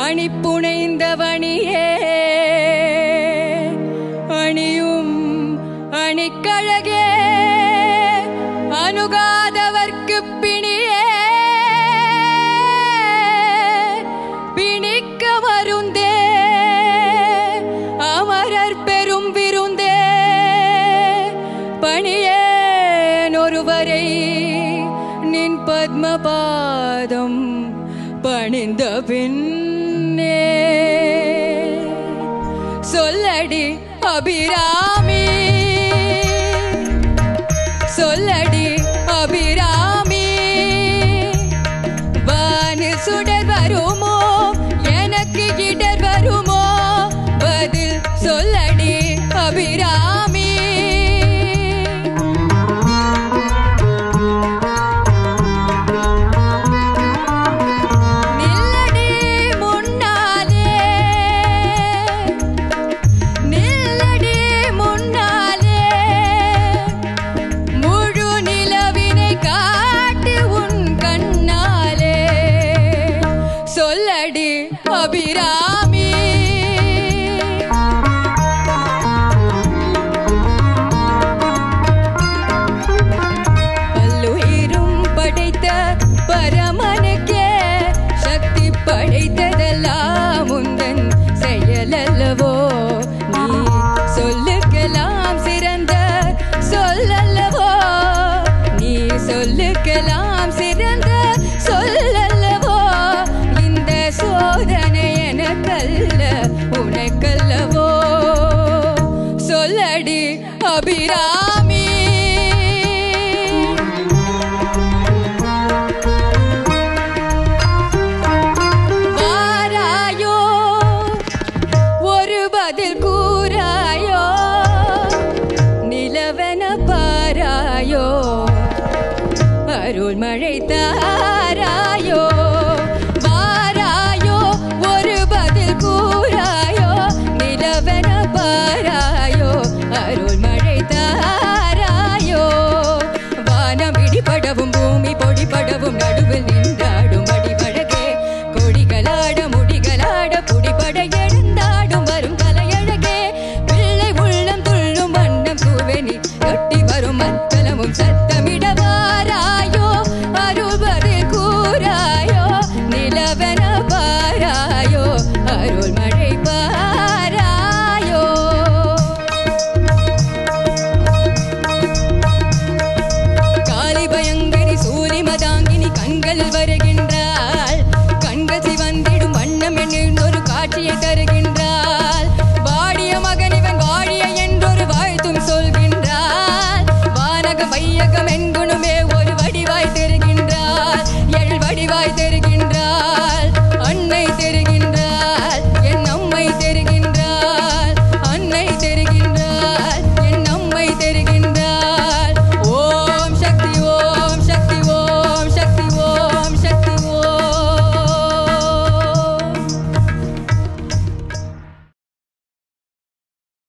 அணி புனைந்தவணியே அணியும் அணிக்கழகே அணுகாதவர்க்கு பிணியே பிணிக்க மருந்தே அமரர் பெரும் விருந்தே பணியேன் ஒருவரை நின் பத்மபாதம் பணிந்த பின்னே சொல்லடி அபிராமி சொல்லடி அபிராமி வானில் சுடர் வருமோ எனக்கு இடர் வருமோ பதில் சொல்லடி அபிராமி நில்லடி முன்னாலே நில்லடி முன்னாலே முழு நிலவினை காட்டு உன் கண்ணாலே சொல்லடி அபிராமி பல்லுயிரும் படைத்த பரமனுக்கே சக்தி படைத்ததெல்லாம் உந்தன் செயலல்லவோ நீ சொல்லுக்கெல்லாம் சிறந்த சொல்லல்லவோ நீ சொல்லுக்கெல்லாம் சிறந்த சொல்லல்லவோ இந்த சோதனை எனக்கல்ல உனக்கல்லவோ சொல்லடி அபிராமி வாராயோ ஒரு பதில் கூறாயோ நிலவென பாராயோ அருள் மழை தாராயோ வாராயோ ஒரு பதில் கூறாயோ நிலவென பாராயோ அருள் மழை தாராயோ வானம் இடிபடவும் பூமி பொடிபடவும் நடுவில் நின்றாடும் அடிபழகே கொடிகளாட முடிகளாட புடிபட எழுந்தாடும் வரும் கலையழகே பிள்ளை உள்ளம் துள்ளும் வண்ணம் கூவெனி கட்டி வரும் மத்தளமும் சத்தமிட வாராயோ அருள்வது கூறாயோ நிலவென பாராயோ அருள் மழை பாராயோ காளி பயங்கரி சூரி மதாங்கினி கண்கள் வருகின்றாள் கண்கள் சிவந்திடும் வண்ணம் என்னும் ஒரு காட்சியை தருகின்றாள்